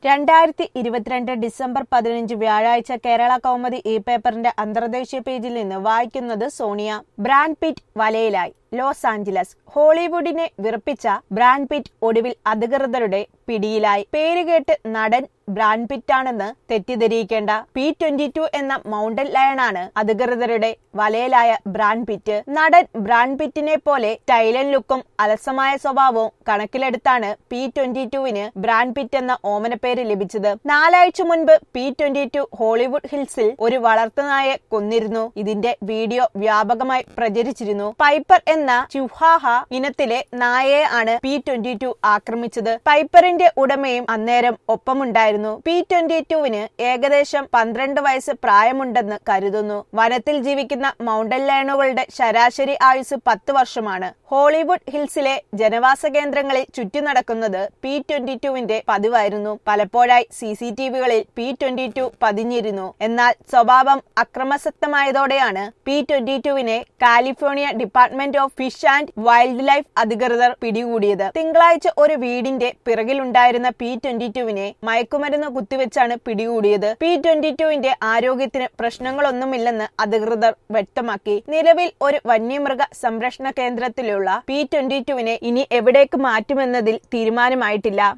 രണ്ടായിരത്തി ഇരുപത്തിരണ്ട് ഡിസംബർ പതിനഞ്ച് വ്യാഴാഴ്ച കേരള കൗമുദി ഇ പേപ്പറിന്റെ അന്തർദേശീയ പേജിൽ നിന്ന് വായിക്കുന്നത് സോണിയ ബ്രാൻഡ് പിറ്റ് വലയിലായി ലോസ് ആഞ്ചലസ് ഹോളിവുഡിനെ വിറപ്പിച്ച ബ്രാൻഡ് പിറ്റ് ഒടുവിൽ അധികൃതരുടെ പിടിയിലായി പേരുകേട്ട് നടൻ ബ്രാൻഡ് പിറ്റാണെന്ന് തെറ്റിദ്ധരിക്കേണ്ട പി ട്വന്റി ടു എന്ന മൗണ്ടൻ ലയണാണ് അധികൃതരുടെ വലയിലായ ബ്രാൻഡ് പിറ്റ് നടൻ ബ്രാൻഡ് പിറ്റിനെ പോലെ സ്റ്റൈലൻ ലുക്കും അലസമായ സ്വഭാവവും കണക്കിലെടുത്താണ് പി ട്വന്റി ടുവിന് ബ്രാൻഡ് പിറ്റ് എന്ന ഓമനപ്പേര് ലഭിച്ചത് നാലാഴ്ച മുൻപ് പി ട്വന്റി ടു ഹോളിവുഡ് ഹിൽസിൽ ഒരു വളർത്തുനായെ കൊന്നിരുന്നു ഇതിന്റെ വീഡിയോ വ്യാപകമായി പ്രചരിച്ചിരുന്നു പൈപ്പർ എന്ന ചുഹാഹ ഇനത്തിലെ നായയെ ആണ് പി ട്വന്റി ടു ആക്രമിച്ചത് പൈപ്പറിന്റെ ഉടമയും അന്നേരം ഒപ്പമുണ്ടായിരുന്നു പി ട്വന്റി ടുവിന് ഏകദേശം പന്ത്രണ്ട് വയസ്സ് പ്രായമുണ്ടെന്ന് കരുതുന്നു വനത്തിൽ ജീവിക്കുന്ന മൗണ്ടൻ ലയണുകളുടെ ശരാശരി ആയുസ് പത്ത് വർഷമാണ് ഹോളിവുഡ് ഹിൽസിലെ ജനവാസ കേന്ദ്രങ്ങളിൽ ചുറ്റി നടക്കുന്നത് പി ട്വന്റി ടുവിന്റെ പതിവായിരുന്നു പലപ്പോഴായി സി സി ടി വികളിൽ പി ട്വന്റി ടു പതിഞ്ഞിരുന്നു എന്നാൽ സ്വഭാവം അക്രമസക്തമായതോടെയാണ് പി ട്വന്റി ടുവിനെ California department of fish and wildlife അധികൃതർ പിടികൂടിയത് തിങ്കളാഴ്ച ഒരു വീടിന്റെ പിറകിലുണ്ടായിരുന്ന പി ട്വന്റി ടുവിനെ മയക്കുമരുന്ന് കുത്തിവെച്ചാണ് പിടികൂടിയത് പി ട്വന്റി ടുവിന്റെ ആരോഗ്യത്തിന് പ്രശ്നങ്ങളൊന്നുമില്ലെന്ന് അധികൃതർ വ്യക്തമാക്കി നിലവിൽ ഒരു വന്യമൃഗ സംരക്ഷണ കേന്ദ്രത്തിലുള്ള പി ട്വന്റി ടുവിനെ ഇനി എവിടേക്ക് മാറ്റുമെന്നതിൽ തീരുമാനമായിട്ടില്ല